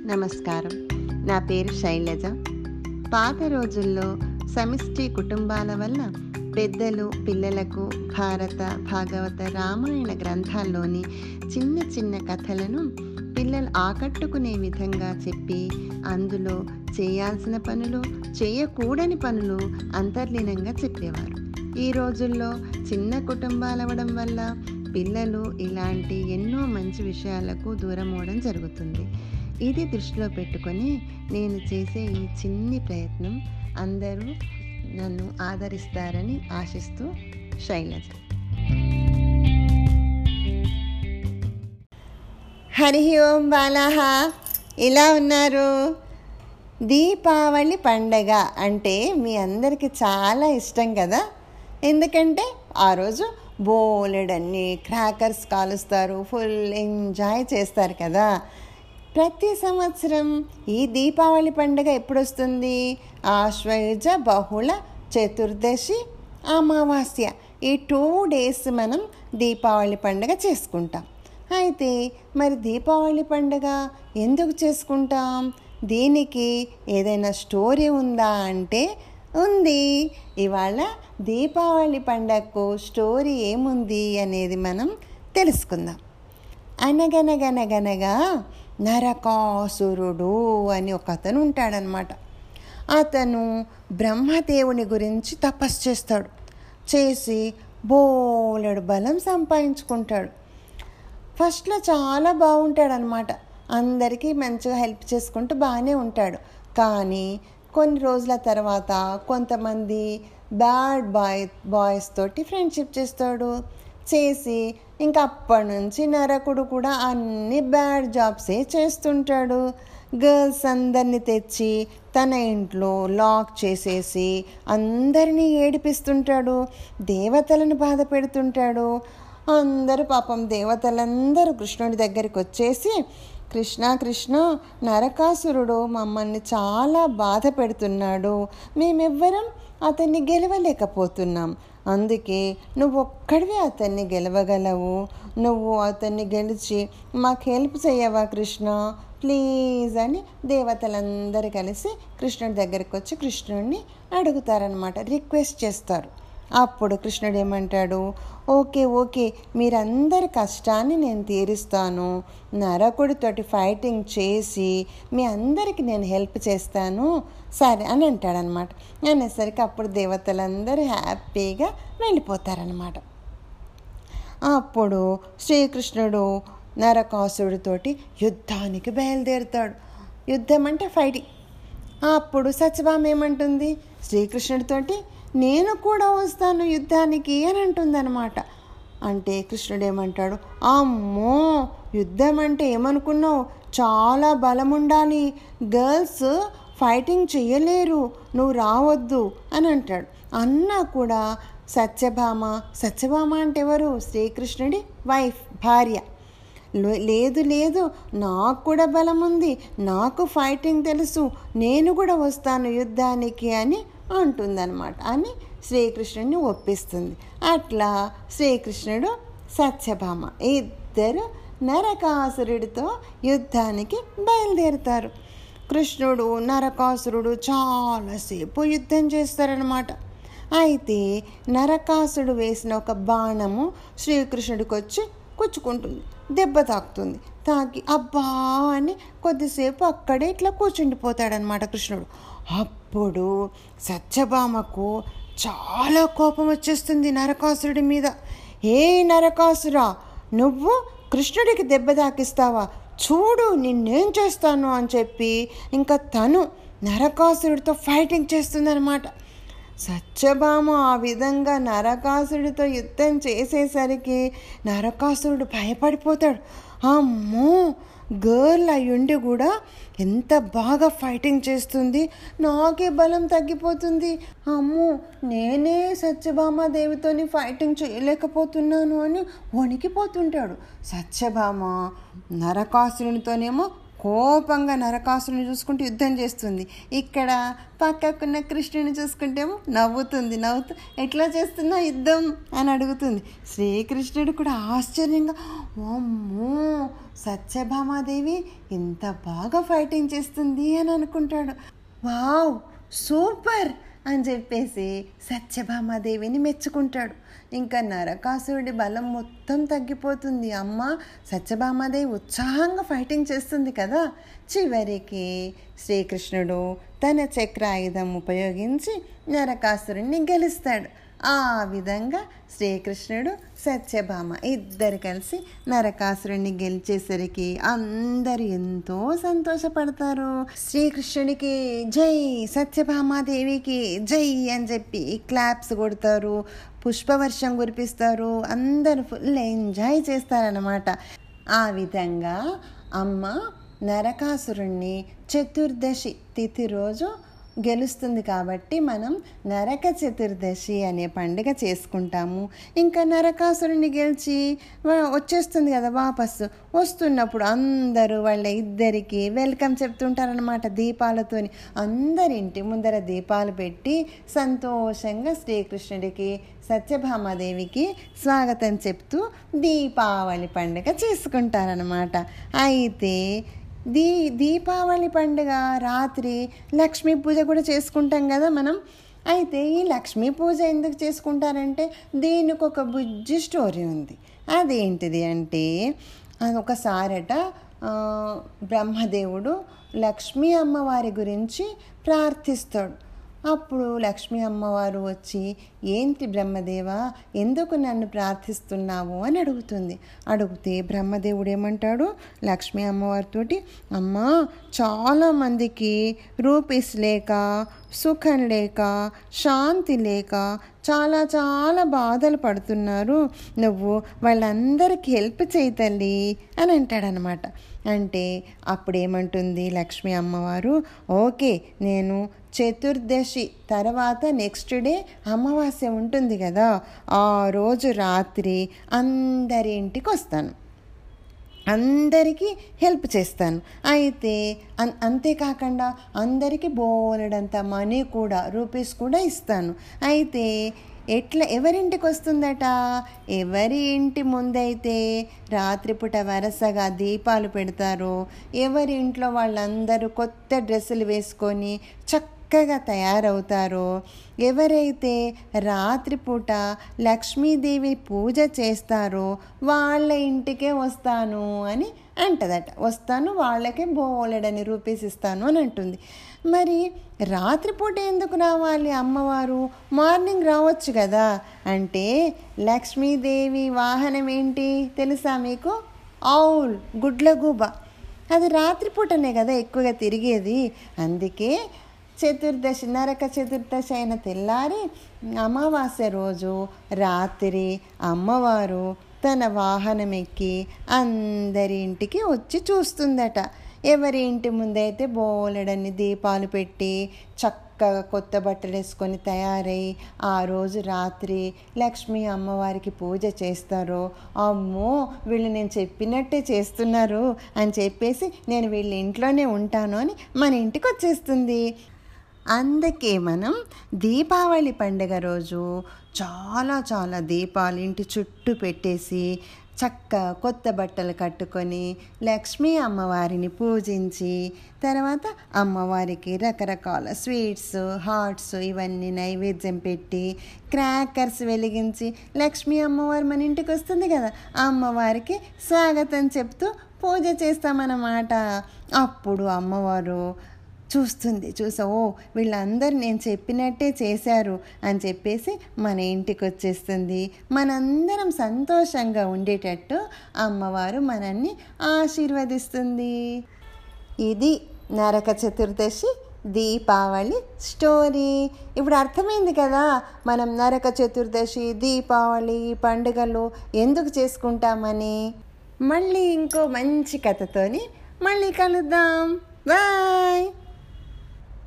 నమస్కారం నా పేరు శైలజ పాత రోజుల్లో సమిష్టి కుటుంబాల వల్ల పెద్దలు పిల్లలకు భారత భాగవత రామాయణ గ్రంథాల్లోని చిన్న చిన్న కథలను పిల్లలు ఆకట్టుకునే విధంగా చెప్పి అందులో చేయాల్సిన పనులు చేయకూడని పనులు అంతర్లీనంగా చెప్పేవారు ఈ రోజుల్లో చిన్న కుటుంబాలవడం వల్ల పిల్లలు ఇలాంటి ఎన్నో మంచి విషయాలకు దూరం అవడం జరుగుతుంది ఇది దృష్టిలో పెట్టుకొని నేను చేసే ఈ చిన్ని ప్రయత్నం అందరూ నన్ను ఆదరిస్తారని ఆశిస్తూ శైలజ హరి ఓం బాలాహ ఇలా ఉన్నారు దీపావళి పండగ అంటే మీ అందరికీ చాలా ఇష్టం కదా ఎందుకంటే ఆ రోజు బోలెడన్ని క్రాకర్స్ కాలుస్తారు ఫుల్ ఎంజాయ్ చేస్తారు కదా ప్రతి సంవత్సరం ఈ దీపావళి పండుగ ఎప్పుడు వస్తుంది ఆశ్వయుజ బహుళ చతుర్దశి అమావాస్య ఈ టూ డేస్ మనం దీపావళి పండుగ చేసుకుంటాం అయితే మరి దీపావళి పండుగ ఎందుకు చేసుకుంటాం దీనికి ఏదైనా స్టోరీ ఉందా అంటే ఉంది ఇవాళ దీపావళి పండగకు స్టోరీ ఏముంది అనేది మనం తెలుసుకుందాం అనగనగనగనగా నరకాసురుడు అని ఒక అతను ఉంటాడనమాట అతను బ్రహ్మదేవుని గురించి తపస్సు చేస్తాడు చేసి బోలెడు బలం సంపాదించుకుంటాడు ఫస్ట్లో చాలా బాగుంటాడనమాట అందరికీ మంచిగా హెల్ప్ చేసుకుంటూ బాగానే ఉంటాడు కానీ కొన్ని రోజుల తర్వాత కొంతమంది బ్యాడ్ బాయ్ బాయ్స్ తోటి ఫ్రెండ్షిప్ చేస్తాడు చేసి ఇంకా అప్పటి నుంచి నరకుడు కూడా అన్ని బ్యాడ్ జాబ్సే చేస్తుంటాడు గర్ల్స్ అందరినీ తెచ్చి తన ఇంట్లో లాక్ చేసేసి అందరినీ ఏడిపిస్తుంటాడు దేవతలను బాధ పెడుతుంటాడు అందరూ పాపం దేవతలందరూ కృష్ణుడి దగ్గరికి వచ్చేసి కృష్ణ కృష్ణ నరకాసురుడు మమ్మల్ని చాలా బాధ పెడుతున్నాడు మేమెవ్వరం అతన్ని గెలవలేకపోతున్నాం అందుకే నువ్వు ఒక్కడివే అతన్ని గెలవగలవు నువ్వు అతన్ని గెలిచి మాకు హెల్ప్ చేయవా కృష్ణ ప్లీజ్ అని దేవతలందరూ కలిసి కృష్ణుడి దగ్గరికి వచ్చి కృష్ణుడిని అడుగుతారనమాట రిక్వెస్ట్ చేస్తారు అప్పుడు కృష్ణుడు ఏమంటాడు ఓకే ఓకే మీరందరి కష్టాన్ని నేను తీరుస్తాను నరకుడితోటి ఫైటింగ్ చేసి మీ అందరికి నేను హెల్ప్ చేస్తాను సరే అని అంటాడనమాట అనేసరికి అప్పుడు దేవతలందరూ హ్యాపీగా వెళ్ళిపోతారనమాట అప్పుడు శ్రీకృష్ణుడు నరకాసుడితోటి యుద్ధానికి బయలుదేరుతాడు యుద్ధం అంటే ఫైటింగ్ అప్పుడు సత్యభామ ఏమంటుంది శ్రీకృష్ణుడితోటి నేను కూడా వస్తాను యుద్ధానికి అని అంటుందన్నమాట అంటే కృష్ణుడు ఏమంటాడు అమ్మో యుద్ధం అంటే ఏమనుకున్నావు చాలా బలం ఉండాలి గర్ల్స్ ఫైటింగ్ చేయలేరు నువ్వు రావద్దు అని అంటాడు అన్నా కూడా సత్యభామ సత్యభామ అంటే ఎవరు శ్రీకృష్ణుడి వైఫ్ భార్య లేదు లేదు నాకు కూడా బలం ఉంది నాకు ఫైటింగ్ తెలుసు నేను కూడా వస్తాను యుద్ధానికి అని అంటుందన్నమాట అని శ్రీకృష్ణుడిని ఒప్పిస్తుంది అట్లా శ్రీకృష్ణుడు సత్యభామ ఇద్దరు నరకాసురుడితో యుద్ధానికి బయలుదేరుతారు కృష్ణుడు నరకాసురుడు చాలాసేపు యుద్ధం చేస్తారనమాట అయితే నరకాసుడు వేసిన ఒక బాణము శ్రీకృష్ణుడికి వచ్చి కుచ్చుకుంటుంది దెబ్బ తాకుతుంది తాకి అబ్బా అని కొద్దిసేపు అక్కడే ఇట్లా కూర్చుండిపోతాడనమాట కృష్ణుడు అప్పుడు సత్యభామకు చాలా కోపం వచ్చేస్తుంది నరకాసురుడి మీద ఏ నరకాసురా నువ్వు కృష్ణుడికి దెబ్బ తాకిస్తావా చూడు నిన్నేం చేస్తాను అని చెప్పి ఇంకా తను నరకాసురుడితో ఫైటింగ్ చేస్తుందనమాట సత్యభామ ఆ విధంగా నరకాసుడితో యుద్ధం చేసేసరికి నరకాసురుడు భయపడిపోతాడు అమ్మో గర్ల్ అయ్యుండి కూడా ఎంత బాగా ఫైటింగ్ చేస్తుంది నాకే బలం తగ్గిపోతుంది అమ్మో నేనే సత్యభామ దేవితోని ఫైటింగ్ చేయలేకపోతున్నాను అని వణికిపోతుంటాడు సత్యభామ నరకాసురునితోనేమో కోపంగా నరకాసుని చూసుకుంటూ యుద్ధం చేస్తుంది ఇక్కడ పక్కకున్న కృష్ణుని చూసుకుంటేమో నవ్వుతుంది నవ్వుతూ ఎట్లా చేస్తున్నా యుద్ధం అని అడుగుతుంది శ్రీకృష్ణుడు కూడా ఆశ్చర్యంగా ఓమ్మో సత్యభామాదేవి ఇంత బాగా ఫైటింగ్ చేస్తుంది అని అనుకుంటాడు వావ్ సూపర్ అని చెప్పేసి సత్యభామాదేవిని మెచ్చుకుంటాడు ఇంకా నరకాసురుడి బలం మొత్తం తగ్గిపోతుంది అమ్మ సత్యభామాదేవి ఉత్సాహంగా ఫైటింగ్ చేస్తుంది కదా చివరికి శ్రీకృష్ణుడు తన చక్రాయుధం ఉపయోగించి నరకాసురుణ్ణి గెలుస్తాడు ఆ విధంగా శ్రీకృష్ణుడు సత్యభామ ఇద్దరు కలిసి నరకాసురుణ్ణి గెలిచేసరికి అందరు ఎంతో సంతోషపడతారు శ్రీకృష్ణుడికి జై సత్యభామాదేవికి జై అని చెప్పి క్లాప్స్ కొడతారు పుష్పవర్షం కురిపిస్తారు అందరూ ఫుల్ ఎంజాయ్ చేస్తారనమాట ఆ విధంగా అమ్మ నరకాసురుణ్ణి చతుర్దశి తిథి రోజు గెలుస్తుంది కాబట్టి మనం నరక చతుర్దశి అనే పండుగ చేసుకుంటాము ఇంకా నరకాసురుని గెలిచి వా- వచ్చేస్తుంది కదా వాపస్సు వస్తున్నప్పుడు అందరూ వాళ్ళ ఇద్దరికి వెల్కమ్ చెప్తుంటారనమాట దీపాలతోని అందరి ఇంటి ముందర దీపాలు పెట్టి సంతోషంగా శ్రీకృష్ణుడికి సత్యభామాదేవికి స్వాగతం చెప్తూ దీపావళి పండుగ చేసుకుంటారనమాట అయితే దీ దీపావళి పండుగ రాత్రి లక్ష్మీ పూజ కూడా చేసుకుంటాం కదా మనం అయితే ఈ లక్ష్మీ పూజ ఎందుకు చేసుకుంటారంటే దీనికి ఒక బుజ్జి స్టోరీ ఉంది అదేంటిది అంటే అది ఒకసారట ఆ, బ్రహ్మదేవుడు లక్ష్మీ అమ్మవారి గురించి ప్రార్థిస్తాడు అప్పుడు లక్ష్మీ అమ్మవారు వచ్చి ఏంటి బ్రహ్మదేవ ఎందుకు నన్ను ప్రార్థిస్తున్నావు అని అడుగుతుంది అడిగితే బ్రహ్మదేవుడు ఏమంటాడు లక్ష్మీ అమ్మవారితోటి అమ్మా చాలామందికి రూపీస్ లేక సుఖం లేక శాంతి లేక చాలా చాలా బాధలు పడుతున్నారు నువ్వు వాళ్ళందరికీ హెల్ప్ చేయి తల్లి అని అంటాడనమాట అంటే అప్పుడేమంటుంది లక్ష్మీ అమ్మవారు ఓకే నేను చతుర్దశి తర్వాత నెక్స్ట్ డే అమావాస్య ఉంటుంది కదా ఆ రోజు రాత్రి అందరి ఇంటికి వస్తాను అందరికీ హెల్ప్ చేస్తాను అయితే అన్ అంతేకాకుండా అందరికీ బోలెడంత మనీ కూడా రూపీస్ కూడా ఇస్తాను అయితే ఎట్లా ఎవరింటికి వస్తుందట ఎవరి ఇంటి ముందైతే రాత్రిపూట వరసగా దీపాలు పెడతారో ఎవరి ఇంట్లో వాళ్ళందరూ కొత్త డ్రెస్సులు వేసుకొని చక్కగా తయారవుతారో ఎవరైతే రాత్రిపూట లక్ష్మీదేవి పూజ చేస్తారో వాళ్ళ ఇంటికే వస్తాను అని అంటదట వస్తాను వాళ్ళకే బోలెడని రూపీస్ ఇస్తాను అని అంటుంది మరి రాత్రిపూట ఎందుకు రావాలి అమ్మవారు మార్నింగ్ రావచ్చు కదా అంటే లక్ష్మీదేవి వాహనం ఏంటి తెలుసా మీకు ఆవుల్ గుడ్లగూబ అది రాత్రిపూటనే కదా ఎక్కువగా తిరిగేది అందుకే చతుర్దశి నరక చతుర్దశి అయిన తెల్లారి అమావాస్య రోజు రాత్రి అమ్మవారు తన వాహనం ఎక్కి అందరి ఇంటికి వచ్చి చూస్తుందట ఎవరి ఇంటి ముందైతే బోలెడన్ని దీపాలు పెట్టి చక్కగా కొత్త బట్టలు వేసుకొని తయారై ఆ రోజు రాత్రి లక్ష్మీ అమ్మవారికి పూజ చేస్తారో అమ్మో వీళ్ళు నేను చెప్పినట్టే చేస్తున్నారు అని చెప్పేసి నేను వీళ్ళ ఇంట్లోనే ఉంటాను అని మన ఇంటికి వచ్చేస్తుంది అందుకే మనం దీపావళి పండుగ రోజు చాలా చాలా దీపాలు ఇంటి చుట్టూ పెట్టేసి చక్క కొత్త బట్టలు కట్టుకొని లక్ష్మీ అమ్మవారిని పూజించి తర్వాత అమ్మవారికి రకరకాల స్వీట్స్ హాట్స్ ఇవన్నీ నైవేద్యం పెట్టి క్రాకర్స్ వెలిగించి లక్ష్మీ అమ్మవారు మన ఇంటికి వస్తుంది కదా ఆ అమ్మవారికి స్వాగతం చెప్తూ పూజ చేస్తామన్నమాట అప్పుడు అమ్మవారు చూస్తుంది చూసా ఓ వీళ్ళందరూ నేను చెప్పినట్టే చేశారు అని చెప్పేసి మన ఇంటికి వచ్చేస్తుంది మనందరం సంతోషంగా ఉండేటట్టు అమ్మవారు మనల్ని ఆశీర్వదిస్తుంది ఇది నరక చతుర్దశి దీపావళి స్టోరీ ఇప్పుడు అర్థమైంది కదా మనం నరక చతుర్దశి దీపావళి ఈ పండుగలు ఎందుకు చేసుకుంటామని మళ్ళీ ఇంకో మంచి కథతోని మళ్ళీ కలుద్దాం బాయ్